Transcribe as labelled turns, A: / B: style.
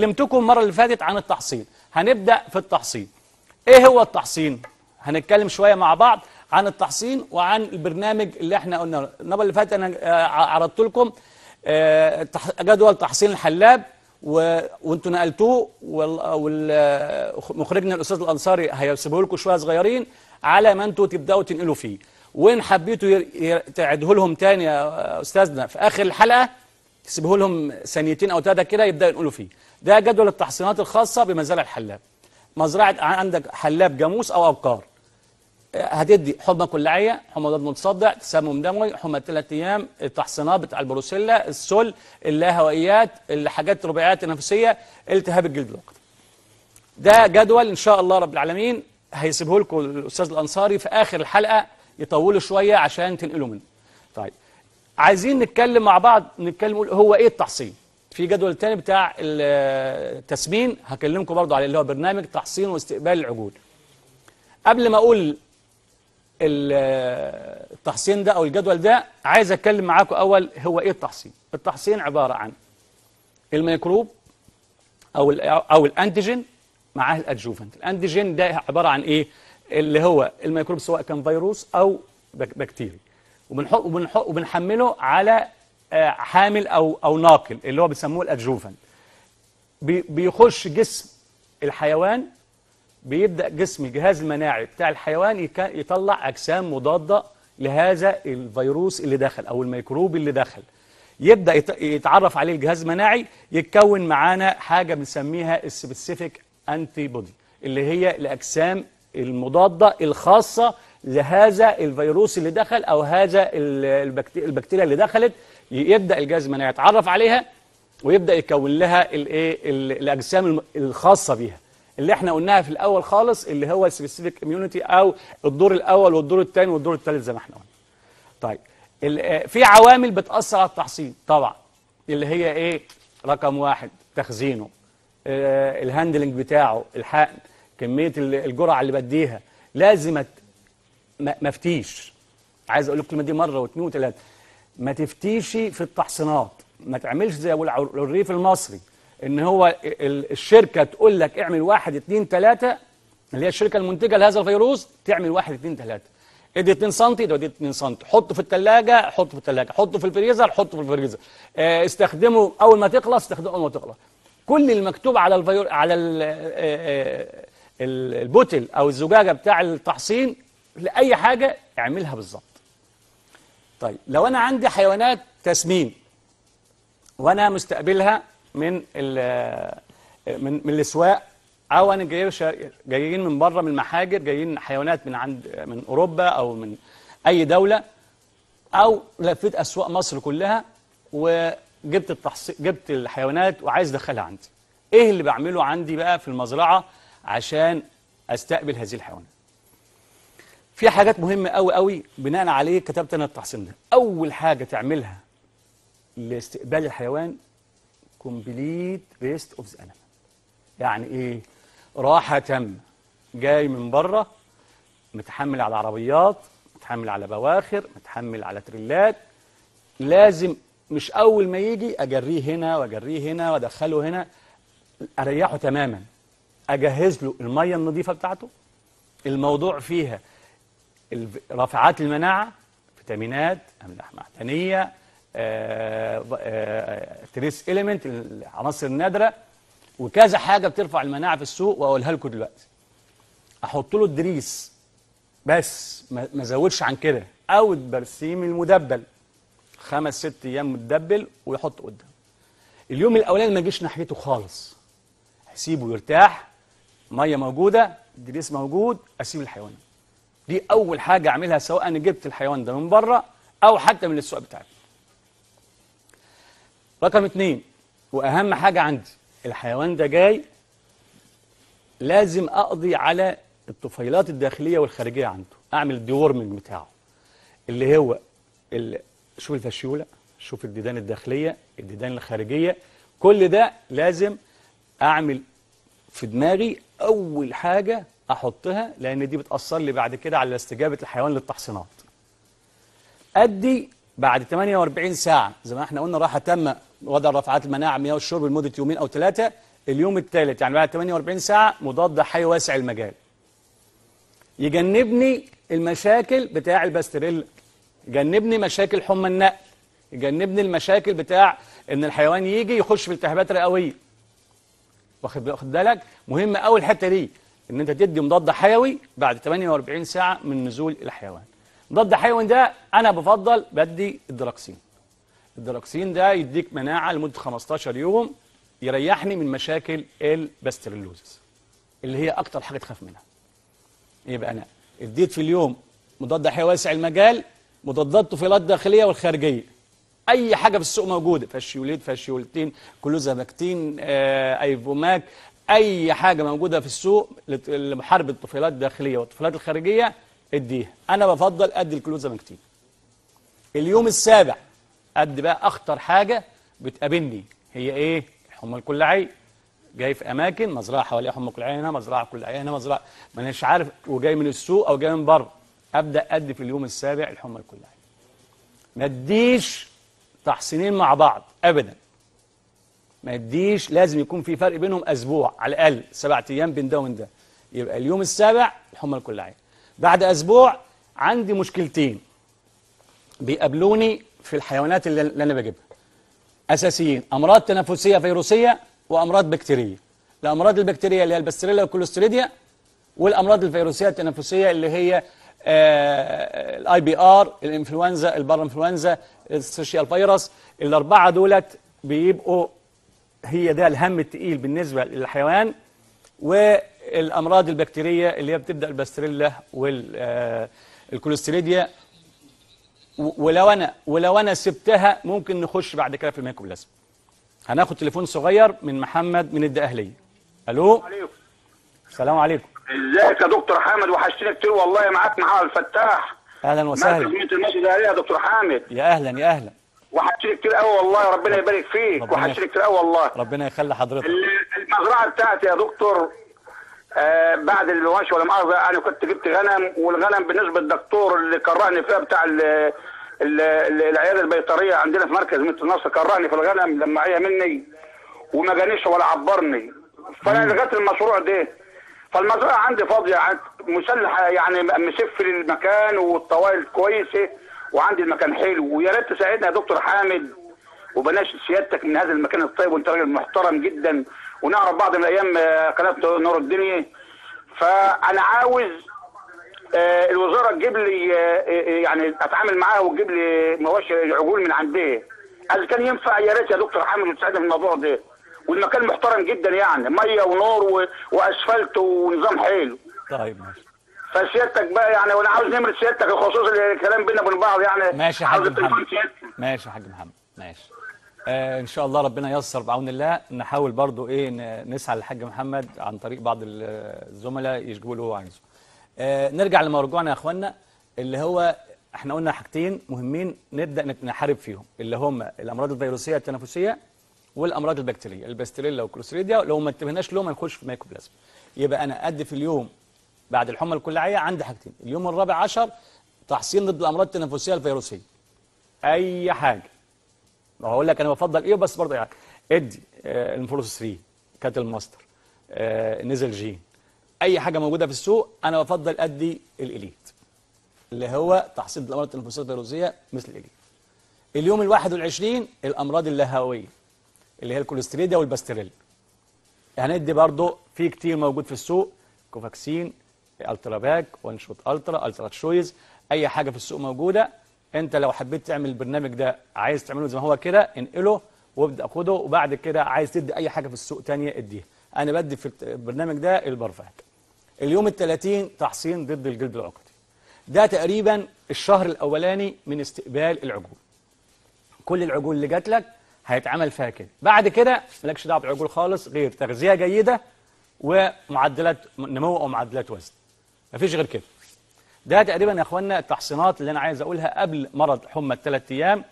A: كلمتكم المره اللي فاتت عن التحصين هنبدا في التحصين ايه هو التحصين هنتكلم شويه مع بعض عن التحصين وعن البرنامج اللي احنا قلنا المره اللي فاتت انا آه، عرضت لكم آه، تح- جدول تحصين الحلاب و... وانتوا نقلتوه ومخرجنا الاستاذ الانصاري هيسيبه لكم شويه صغيرين على ما انتوا تبداوا تنقلوا فيه وان حبيتوا ي... ي... تعيدوه لهم تاني يا استاذنا في اخر الحلقه تسيبه لهم ثانيتين او ثلاثه كده يبداوا ينقلوا فيه ده جدول التحصينات الخاصه بمزارع الحلاب مزرعه عندك حلاب جاموس او ابقار هتدي حمى كلاعيه حمى ضد متصدع تسمم دموي حمى ثلاث ايام التحصينات بتاع البروسيلا السل اللاهوائيات الحاجات الرباعيات النفسيه التهاب الجلد الوقت ده جدول ان شاء الله رب العالمين هيسيبه لكم الاستاذ الانصاري في اخر الحلقه يطولوا شويه عشان تنقلوا منه طيب عايزين نتكلم مع بعض نتكلم نقول هو ايه التحصين في جدول تاني بتاع التسمين هكلمكم برضو على اللي هو برنامج تحصين واستقبال العجول قبل ما اقول ال- التحصين ده او الجدول ده عايز اتكلم معاكم اول هو ايه التحصين التحصين عباره عن الميكروب او ال او الانتيجين معاه الادجوفنت الانتيجين ده عباره عن ايه اللي هو الميكروب سواء كان فيروس او بك- بكتيري وبنحط وبنحط وبنحمله على آه، حامل او او ناقل اللي هو بيسموه الادجوفنت بي- بيخش جسم الحيوان بيبدا جسم الجهاز المناعي بتاع الحيوان يك- يطلع اجسام مضاده لهذا الفيروس اللي دخل او الميكروب اللي دخل يبدا يت- يتعرف عليه الجهاز المناعي يتكون معانا حاجه بنسميها السبيسيفيك انتي بودي اللي هي الاجسام المضاده الخاصه لهذا الفيروس اللي دخل او هذا ال- البكت- البكتيريا اللي دخلت ي- يبدا الجهاز المناعي يتعرف عليها ويبدا يكون لها الايه ال- الاجسام الم- الخاصه بيها اللي احنا قلناها في الاول خالص اللي هو السبيسيفيك اميونيتي او الدور الاول والدور الثاني والدور الثالث زي ما احنا قلنا طيب ال- آه، في عوامل بتاثر على التحصين طبعا اللي هي ايه رقم واحد تخزينه آه، الهاندلنج بتاعه الحقن كميه ال- الجرعه اللي بديها لازم أت- ما ما افتيش عايز اقول لكم الكلمه دي مره واثنين وثلاثه ما تفتيش في التحصينات ما تعملش زي ابو العر- الريف المصري ان هو ال- الشركه تقول لك اعمل واحد اثنين ثلاثه اللي هي الشركه المنتجه لهذا الفيروس تعمل واحد اثنين ثلاثه ادي 2 سم ادي 2 سم حطه في الثلاجه حطه في الثلاجه حطه في الفريزر حطه في الفريزر آه، استخدمه اول ما تخلص استخدمه اول ما تخلص كل المكتوب على الفيروس على ال- آه، آه، ال- البوتل او الزجاجه بتاع التحصين لاي حاجه اعملها بالظبط طيب لو انا عندي حيوانات تسمين وانا مستقبلها من ال- من من الاسواق او انا جاي جايين من بره من المحاجر جايين حيوانات من عند من اوروبا او من اي دوله او لفيت اسواق مصر كلها وجبت التحصي... جبت الحيوانات وعايز ادخلها عندي ايه اللي بعمله عندي بقى في المزرعه عشان استقبل هذه الحيوانات في حاجات مهمه قوي قوي بناء عليه كتبت انا التحصين ده اول حاجه تعملها لاستقبال الحيوان كومبليت ريست اوف ذا يعني ايه راحه تامه جاي من بره متحمل على عربيات متحمل على بواخر متحمل على تريلات لازم مش اول ما يجي اجريه هنا واجريه هنا وادخله هنا اريحه تماما اجهز له الميه النظيفه بتاعته الموضوع فيها الف- رافعات المناعه فيتامينات املاح معدنيه آه، آه، تريس اليمنت العناصر النادره وكذا حاجه بترفع المناعه في السوق واقولها لكم دلوقتي احط له الدريس بس ما ما ازودش عن كده او البرسيم المدبل خمس ست ايام متدبل ويحط قدام اليوم الاولاني ما اجيش ناحيته خالص هسيبه يرتاح ميه موجوده دريس موجود اسيب الحيوان دي اول حاجه اعملها سواء انا جبت الحيوان ده من بره او حتى من السوق بتاعي رقم اتنين واهم حاجه عندي الحيوان ده جاي لازم اقضي على الطفيلات الداخليه والخارجيه عنده اعمل الديورمنج بتاعه اللي هو ال... شوف الفشيوله شوف الديدان الداخليه الديدان الخارجيه كل ده لازم اعمل في دماغي اول حاجه احطها لان دي بتاثر لي بعد كده على استجابه الحيوان للتحصينات ادي بعد 48 ساعه زي ما احنا قلنا راحه تامه وضع رفعات المناعه مياه والشرب لمده يومين او ثلاثه اليوم الثالث يعني بعد 48 ساعه مضاد حيوي واسع المجال يجنبني المشاكل بتاع الباستريلا يجنبني مشاكل حمى النقل يجنبني المشاكل بتاع ان الحيوان يجي يخش في التهابات رئويه واخد واخد بالك مهم قوي الحته دي ان انت تدي مضاد حيوي بعد 48 ساعه من نزول الحيوان مضاد حيوي ده انا بفضل بدي الدراكسين الدراكسين ده يديك مناعه لمده 15 يوم يريحني من مشاكل الباستريلوزس اللي هي اكتر حاجه تخاف منها يبقى انا اديت في اليوم مضاد حيوي واسع المجال مضادات طفيلات داخليه والخارجيه اي حاجه في السوق موجوده فاشيوليت فاشيولتين كلوزاماكتين آه ايفوماك اي حاجه موجوده في السوق لت- لمحاربه الطفيلات الداخليه والطفيلات الخارجيه اديها انا بفضل ادي الكلوزاماكتين اليوم السابع ادي بقى اخطر حاجه بتقابلني هي ايه الحمى الكلاعيه جاي في اماكن مزرعه حواليها حمى كلاعيه هنا مزرعه كلاعيه هنا مزرعه ما اناش عارف وجاي من السوق او جاي من بره ابدا ادي في اليوم السابع الحمى الكلاعيه ما اديش تحصينين مع بعض ابدا ما اديش لازم يكون في فرق بينهم اسبوع على الاقل سبعة ايام بين ده وبين ده يبقى اليوم السابع الحمى الكلاعيه بعد اسبوع عندي مشكلتين بيقابلوني في الحيوانات اللي, اللي انا بجيبها اساسيين امراض تنفسيه فيروسيه وامراض بكتيريه الامراض البكتيريه اللي هي البستريلا والكوليستريديا والامراض الفيروسيه التنفسيه اللي هي الاي بي ار الانفلونزا البارانفلونزا السوشيال فيروس الاربعه دولت بيبقوا هي ده الهم التقيل بالنسبه للحيوان والامراض البكتيريه اللي هي بتبدا البستريلا والكوليستريديا ولو انا ولو انا سبتها ممكن نخش بعد كده في الميكروبلازم هناخد تليفون صغير من محمد من الدقهليه الو
B: عليكم
A: السلام عليكم
B: ازيك يا دكتور حامد وحشتني كتير والله معاك محمد الفتاح
A: اهلا
B: مركز
A: وسهلا
B: ميت المسجد عليها يا دكتور حامد
A: يا اهلا يا اهلا
B: وحشتني كتير قوي والله ربنا يبارك فيك
A: ربنا
B: وحشتني كتير قوي والله
A: ربنا يخلي حضرتك
B: ال- المزرعه بتاعتي يا دكتور آه بعد المواشي ولا مؤاخذه انا كنت جبت غنم والغنم بالنسبه للدكتور اللي كرهني فيها بتاع ال ال- ال- العياده البيطريه عندنا في مركز ميت النصر كرهني في الغنم لما عيا مني وما جانيش ولا عبرني فانا لغيت المشروع ده فالمزرعه عندي فاضيه عن- مسلحه يعني مسفل المكان والطوائل كويسه وعندي المكان حلو ويا ريت تساعدنا يا دكتور حامد وبلاش سيادتك من هذا المكان الطيب وانت راجل محترم جدا ونعرف بعض من الايام آه، قناه نور الدنيا فانا عاوز آه، الوزاره تجيب لي آه، آه، يعني اتعامل معاها وتجيب لي مواشي عجول من عندها اذا كان ينفع يا ريت يا دكتور حامد وتساعدنا في الموضوع ده والمكان محترم جدا يعني ميه ونور و- واسفلت ونظام حلو
A: طيب ماشي
B: فسيادتك بقى يعني وانا عاوز نمره سيادتك الخصوص الكلام بينا وبين بعض يعني
A: ماشي يا
B: عاوز
A: حاج
B: التليفون
A: محمد
B: سيادتك.
A: ماشي يا حاج محمد ماشي آه ان شاء الله ربنا ييسر بعون الله نحاول برضو ايه ن- نسعى للحاج محمد عن طريق بعض ال- الزملاء يجيبوا له هو عايزه آه نرجع لموضوعنا يا اخوانا اللي هو احنا قلنا حاجتين مهمين نبدا نت- نحارب فيهم اللي هم الامراض الفيروسيه التنفسيه والامراض البكتيريه البستريلا والكلوستريديا لو ما انتبهناش لهم هنخش في ميكوبلازم يبقى انا ادي في اليوم بعد الحمى الكلاعيه عندي حاجتين اليوم الرابع عشر تحصين ضد الامراض التنفسيه الفيروسيه اي حاجه ما هقول لك انا بفضل ايه بس برضه يعني ادي آه الفلوس 3 كاتل ماستر آه نزل جين اي حاجه موجوده في السوق انا بفضل ادي الاليت اللي هو تحصين الامراض التنفسيه الفيروسيه مثل الاليت اليوم ال 21 الامراض اللاهويه اللي هي الكوليستريديا والباستريل هندي برضه في كتير موجود في السوق كوفاكسين الترا باك وان شوت الترا الترا تشويز اي حاجه في السوق موجوده انت لو حبيت تعمل البرنامج ده عايز تعمله زي ما هو كده انقله وابدا خده وبعد كده عايز تدي اي حاجه في السوق تانية اديها انا بدي في البرنامج ده البرفاك اليوم ال 30 تحصين ضد الجلد العقدي ده تقريبا الشهر الاولاني من استقبال العجول كل العجول اللي جات لك هيتعمل فيها كده بعد كده مالكش دعوه بالعجول خالص غير تغذيه جيده ومعدلات نمو او معدلات وزن مفيش غير كده ده تقريبا يا اخوانا التحصينات اللي انا عايز اقولها قبل مرض حمى الثلاث ايام